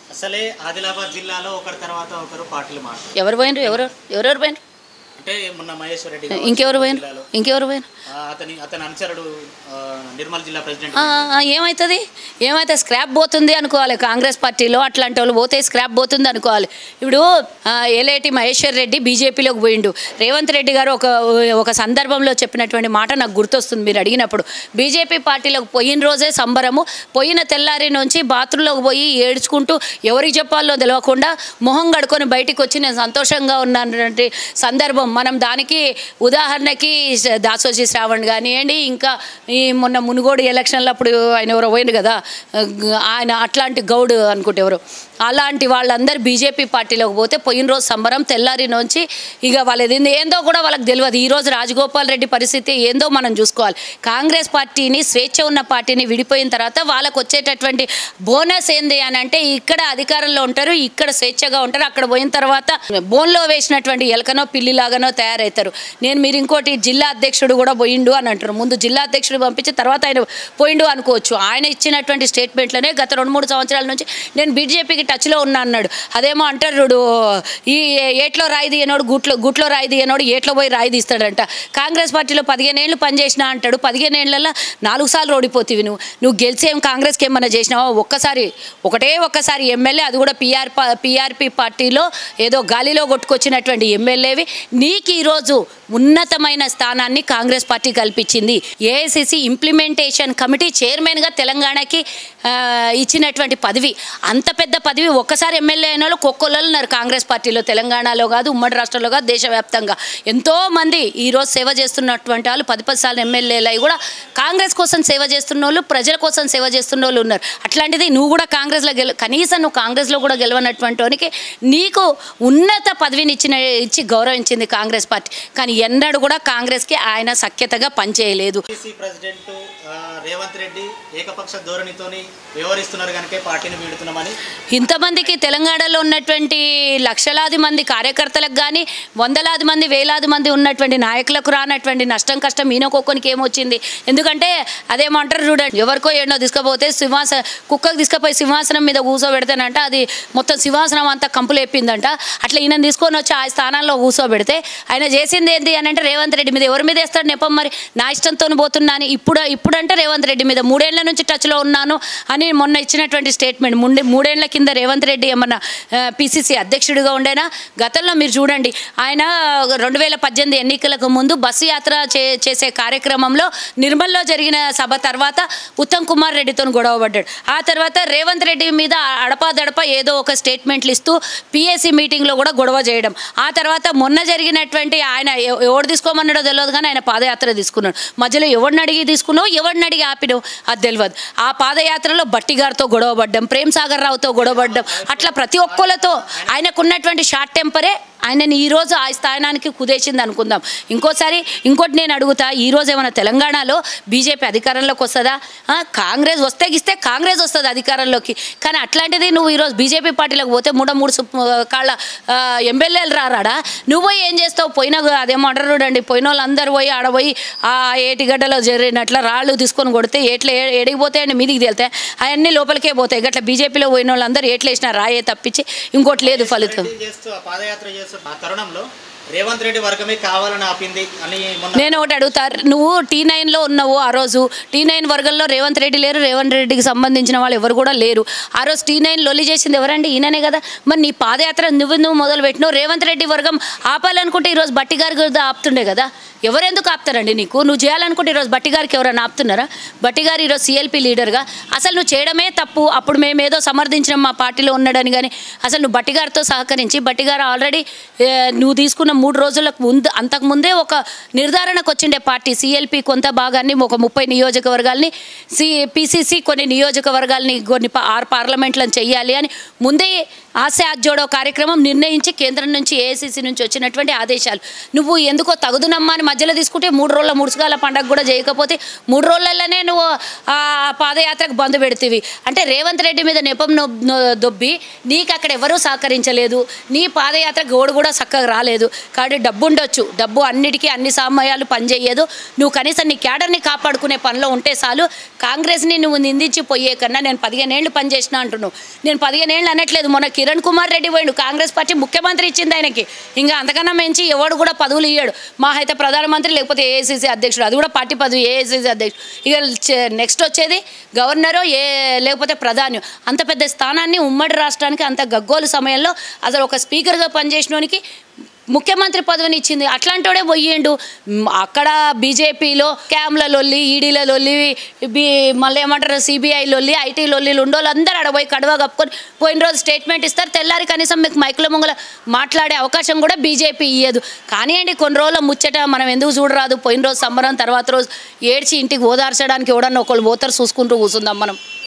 అసలే ఆదిలాబాద్ జిల్లాలో ఒకరి తర్వాత ఒకరు పార్టీలు మారుతారు ఎవరు పోయినరు ఎవరు ఎవరెవరు పోయినరు అంటే మొన్న మహేశ్వర్ రెడ్డి కావచ్చు, ఇంకెవరు పోయినరు జిల్లాలో. ఇంకెవరు పోయినరు ఆ, అతని అతని అనుచరుడు ఆ, నిర్మల్ జిల్లా ప్రెసిడెంట్ ఆ, ఆ, ఏమవుతుంది ఏమైతే స్క్రాప్ పోతుంది అనుకోవాలి కాంగ్రెస్ పార్టీలో అట్లాంటి వాళ్ళు పోతే స్క్రాప్ పోతుంది అనుకోవాలి ఇప్పుడు ఆ, ఏలేటి మహేశ్వర్ రెడ్డి బీజేపీలోకి పోయిండు రేవంత్ రెడ్డి గారు ఒక ఒక సందర్భంలో చెప్పినటువంటి మాట నాకు గుర్తొస్తుంది మీరు అడిగినప్పుడు బీజేపీ పార్టీలోకి పోయిన రోజే సంబరము పోయిన తెల్లారి నుంచి బాత్రూంలోకి పోయి ఏడ్చుకుంటూ ఎవరికి చెప్పాలో తెలియకుండా మొహం కడుకొని బయటికి వచ్చి నేను సంతోషంగా ఉన్నటువంటి సందర్భం మనం దానికి ఉదాహరణకి దాసోజీ శ్రావణ్ కానివ్వండి ఇంకా ఈ మొన్న మునుగోడు ఎలక్షన్లో అప్పుడు ఆయన ఎవరో పోయింది కదా ఆయన అట్లాంటి గౌడ్ అనుకుంటే ఎవరు అలాంటి వాళ్ళందరూ బీజేపీ పార్టీలోకి పోతే పోయిన రోజు సంబరం తెల్లారి నుంచి ఇక వాళ్ళది ఏందో కూడా వాళ్ళకి తెలియదు ఈ రోజు రాజగోపాల్ రెడ్డి పరిస్థితి ఏందో మనం చూసుకోవాలి కాంగ్రెస్ పార్టీని స్వేచ్ఛ ఉన్న పార్టీని విడిపోయిన తర్వాత వాళ్ళకు వచ్చేటటువంటి బోనస్ ఏంది అని అంటే ఇక్కడ అధికారంలో ఉంటారు ఇక్కడ స్వేచ్ఛగా ఉంటారు అక్కడ పోయిన తర్వాత బోన్లో వేసినటువంటి ఎలకనో పిల్లిలాగానో తయారవుతారు నేను మీరు ఇంకోటి జిల్లా అధ్యక్షుడు కూడా పోయిండు అని అంటారు ముందు జిల్లా అధ్యక్షుడు పంపించి తర్వాత ఆయన పోయిండు అనుకోవచ్చు ఆయన ఇచ్చినటువంటి స్టేట్మెంట్లోనే గత రెండు మూడు సంవత్సరాల నుంచి నేను బీజేపీకి టచ్లో ఉన్నా అన్నాడు అదేమో అంటారు చూడు ఈ ఏట్లో రాయి తీయనోడు గుట్లో గుట్లో రాయి తీయనోడు ఏట్లో పోయి రాయి తీస్తాడంట కాంగ్రెస్ పార్టీలో పదిహేను ఏళ్ళు పనిచేసినా అంటాడు పదిహేను ఏళ్ళల్లో నాలుగు సార్లు ఓడిపోతివి నువ్వు నువ్వు గెలిచేం కాంగ్రెస్కి ఏమన్నా చేసినావా ఒక్కసారి ఒకటే ఒక్కసారి ఎమ్మెల్యే అది కూడా పిఆర్ పిఆర్పి పార్టీలో ఏదో గాలిలో కొట్టుకొచ్చినటువంటి ఎమ్మెల్యేవి నీకు ఈరోజు ఉన్నతమైన స్థానాన్ని కాంగ్రెస్ పార్టీ కల్పించింది ఏఐసిసి ఇంప్లిమెంటేషన్ కమిటీ చైర్మన్గా తెలంగాణకి ఆ, ఇచ్చినటువంటి పదవి అంత పెద్ద పదవి ఒక్కసారి ఎమ్మెల్యే అయిన వాళ్ళు కుక్కలు ఉన్నారు కాంగ్రెస్ పార్టీలో తెలంగాణలో కాదు ఉమ్మడి రాష్ట్రంలో కాదు దేశవ్యాప్తంగా ఎంతో మంది ఈరోజు సేవ చేస్తున్నటువంటి వాళ్ళు పది పది సార్లు ఎమ్మెల్యేలు అయి కూడా కాంగ్రెస్ కోసం సేవ చేస్తున్న వాళ్ళు ప్రజల కోసం సేవ చేస్తున్న వాళ్ళు ఉన్నారు అట్లాంటిది నువ్వు కూడా కాంగ్రెస్లో గెల కనీసం నువ్వు కాంగ్రెస్లో కూడా గెలవనటువంటి వానికి నీకు ఉన్నత పదవిని ఇచ్చిన ఇచ్చి గౌరవించింది కాంగ్రెస్ పార్టీ కానీ ఎన్నడూ కూడా కాంగ్రెస్కి ఆయన సఖ్యతగా పనిచేయలేదు పిసిసి ప్రెసిడెంట్ ఆ, రేవంత్ రెడ్డి ఏకపక్ష ధోరణితోని వ్యవహరిస్తున్నారు కనుక పార్టీని వీడుతున్నామని ఇంతమందికి తెలంగాణలో ఉన్నటువంటి లక్షలాది మంది కార్యకర్తలకు కానీ వందలాది మంది వేలాది మంది ఉన్నటువంటి నాయకులకు రానటువంటి నష్టం కష్టం ఈయనకొక్కనికి ఏమొచ్చింది ఎందుకంటే అదేమంటారు చూడండి ఎవరికో ఏడో తీసుకుపోతే సింహాస కుక్కకు తీసుకుపోయి సింహాసనం మీద కూర్చోబెడతానంట అది మొత్తం సింహాసనం అంతా కంపులేపిందంట అట్లా ఈయన తీసుకొని వచ్చి ఆ స్థానాల్లో కూర్చోబెడితే ఆయన చేసింది ఏంటి అని అంటే రేవంత్ రెడ్డి మీద ఎవరి మీద వేస్తాడు నెపం మరి నా ఇష్టంతో పోతున్నా అని ఇప్పుడు ఇప్పుడంటే రేవంత్ రెడ్డి మీద మూడేళ్ల నుంచి టచ్లో ఉన్నాను అని మొన్న ఇచ్చినటువంటి స్టేట్మెంట్ ముండే మూడేళ్ల కింద రేవంత్ రెడ్డి ఏమన్నా పిసిసి అధ్యక్షుడిగా ఉండేనా గతంలో మీరు చూడండి ఆయన రెండు వేల పద్దెనిమిది ఎన్నికలకు ముందు బస్సు యాత్ర చే చేసే కార్యక్రమంలో నిర్మల్లో జరిగిన సభ తర్వాత ఉత్తమ్ కుమార్ రెడ్డితో గొడవ పడ్డాడు ఆ తర్వాత రేవంత్ రెడ్డి మీద అడపాదడప ఏదో ఒక స్టేట్మెంట్లు ఇస్తూ పిఎస్సి మీటింగ్లో కూడా గొడవ చేయడం ఆ తర్వాత మొన్న జరిగినటువంటి ఆయన ఎవ- ఎవడు తీసుకోమన్నాడో తెలియదు కానీ ఆయన పాదయాత్ర తీసుకున్నాడు మధ్యలో ఎవరిని అడిగి తీసుకున్నావు ఎవరిని అడిగి ఆపినావు అది తెలియదు ఆ పాదయాత్రలో బట్టి గారితో గొడవ పడ్డం ప్రేమ్ సాగర్ రావుతో గొడవ పడ్డం అట్లా ప్రతి ఒక్కరితో ఆయనకున్నటువంటి షార్ట్ టెంపరే ఆయనని ఈరోజు ఆ స్థానానికి కుదేసింది అనుకుందాం ఇంకోసారి ఇంకోటి నేను అడుగుతా ఈరోజు ఏమైనా తెలంగాణలో బీజేపీ అధికారంలోకి వస్తుందా ఆ, కాంగ్రెస్ వస్తే గిస్తే కాంగ్రెస్ వస్తుంది అధికారంలోకి కానీ అట్లాంటిది నువ్వు ఈరోజు బీజేపీ పార్టీలోకి పోతే మూడు మూడు సు- కాళ్ళ ఆ, ఎమ్మెల్యేలు రారాడా నువ్వు పోయి ఏం చేస్తావు పోయిన అదేమో అంటారు చూడండి పోయిన వాళ్ళందరూ పోయి ఆడ పోయి ఆ ఏటిగడ్డలో జరిగినట్ల రాళ్ళు తీసుకొని కొడితే ఏట్ల ఏ- ఏడికి పోతాయండి మీదికి తేలితే అవన్నీ లోపలికే పోతాయి గట్ల బీజేపీలో పోయిన వాళ్ళందరూ ఏట్లు వేసినా రాయే తప్పించి ఇంకోటి లేదు ఫలితం రెడ్డి చేస్తూ ఆ పాదయాత్ర చేస్తూ ఆ తరుణంలో రేవంత్ రెడ్డి వర్గమే కావాలని ఆపింది అని మొన్న నేను ఒకటి అడుగుతా నువ్వు టీ నైన్లో ఉన్నావు ఆ రోజు టీ నైన్ వర్గంలో రేవంత్ రెడ్డి లేరు రేవంత్ రెడ్డికి సంబంధించిన వాళ్ళు ఎవరు కూడా లేరు ఆ రోజు టీ నైన్ లొల్లి చేసింది ఎవరండి ఈయననే కదా మరి నీ పాదయాత్ర నువ్వు నువ్వు మొదలు పెట్టినావు రేవంత్ రెడ్డి వర్గం ఆపాలనుకుంటే ఈరోజు బట్టి గారి కూడా ఆపుతుండే కదా ఎవరెందుకు ఆపుతారండి నీకు నువ్వు చేయాలనుకుంటే ఈరోజు బట్టి గారికి ఎవరైనా ఆపుతున్నారా బట్టి గారు ఈరోజు సిఎల్పి లీడర్గా అసలు నువ్వు చేయడమే తప్పు అప్పుడు మేము ఏదో సమర్థించిన మా పార్టీలో ఉన్నాడని కానీ అసలు నువ్వు బట్టి గారితో సహకరించి బట్టి గారు ఆల్రెడీ నువ్వు తీసుకున్న మూడు రోజులకు ముందు అంతకుముందే ఒక నిర్ధారణకు వచ్చిండే పార్టీ సిఎల్పి కొంత భాగాన్ని ఒక ముప్పై నియోజకవర్గాల్ని సి పిసిసి కొన్ని నియోజకవర్గాల్ని కొన్ని పా- ఆరు పార్లమెంట్లను చెయ్యాలి అని ముందే ఆశే జోడో కార్యక్రమం నిర్ణయించి కేంద్రం నుంచి ఏఐసిసి నుంచి వచ్చినటువంటి ఆదేశాలు నువ్వు ఎందుకో తగుదునమ్మా అని మధ్యలో తీసుకుంటే మూడు రోజుల ముడుచుగాల పండగ కూడా చేయకపోతే మూడు రోజులలోనే నువ్వు ఆ పాదయాత్రకు బంద్ పెడుతీవి అంటే రేవంత్ రెడ్డి మీద నెపం నొ- నొ- దొబ్బి నీకు అక్కడ ఎవరూ సహకరించలేదు నీ పాదయాత్ర గోడు కూడా చక్కగా రాలేదు కాబట్టి డబ్బు ఉండొచ్చు డబ్బు అన్నిటికీ అన్ని సమయాలు పనిచేయదు నువ్వు కనీసం నీ క్యాడర్ని కాపాడుకునే పనిలో ఉంటే చాలు కాంగ్రెస్ని నువ్వు నిందించి పోయే కన్నా నేను పదిహేను ఏళ్ళు పనిచేసిన అంటున్నావు నేను పదిహేను ఏళ్ళు అనట్లేదు మొన్న కిరణ్ కుమార్ రెడ్డి పోయిండు కాంగ్రెస్ పార్టీ ముఖ్యమంత్రి ఇచ్చింది ఆయనకి ఇంకా అంతకన్నా మించి ఎవడు కూడా పదవులు ఇయ్యాడు మా అయితే ప్రధానమంత్రి లేకపోతే ఏఐసీసీ అధ్యక్షుడు అది కూడా పార్టీ పదవి ఏఐసీసీ అధ్యక్షుడు ఇక నెక్స్ట్ వచ్చేది గవర్నరు ఏ లేకపోతే ప్రధాని అంత పెద్ద స్థానాన్ని ఉమ్మడి రాష్ట్రానికి అంత గగ్గోలు సమయంలో అసలు ఒక స్పీకర్గా పనిచేసినోనికి ముఖ్యమంత్రి పదవిని ఇచ్చింది అట్లాంటోడే పోయిండు మ్, అక్కడ బీజేపీలో క్యామ్ల లొల్లి ఈడీల లొల్లి బీ మళ్ళీ ఏమంటారు సిబిఐ లొల్లి ఐటీ లొల్లిలు ఉండోళ్ళు అందరూ ఆడ పోయి కడవ కప్పుకొని పోయిన రోజు స్టేట్మెంట్ ఇస్తారు తెల్లారి కనీసం మీకు మైకుల ముంగల మాట్లాడే అవకాశం కూడా బీజేపీ ఇయ్యదు కానివ్వండి కొన్ని రోజుల ముచ్చట మనం ఎందుకు చూడరాదు పోయిన రోజు సంబరం తర్వాత రోజు ఏడ్చి ఇంటికి ఓదార్చడానికి ఎవడన్నా ఒకళ్ళు పోతారు చూసుకుంటూ కూర్చుందాం మనం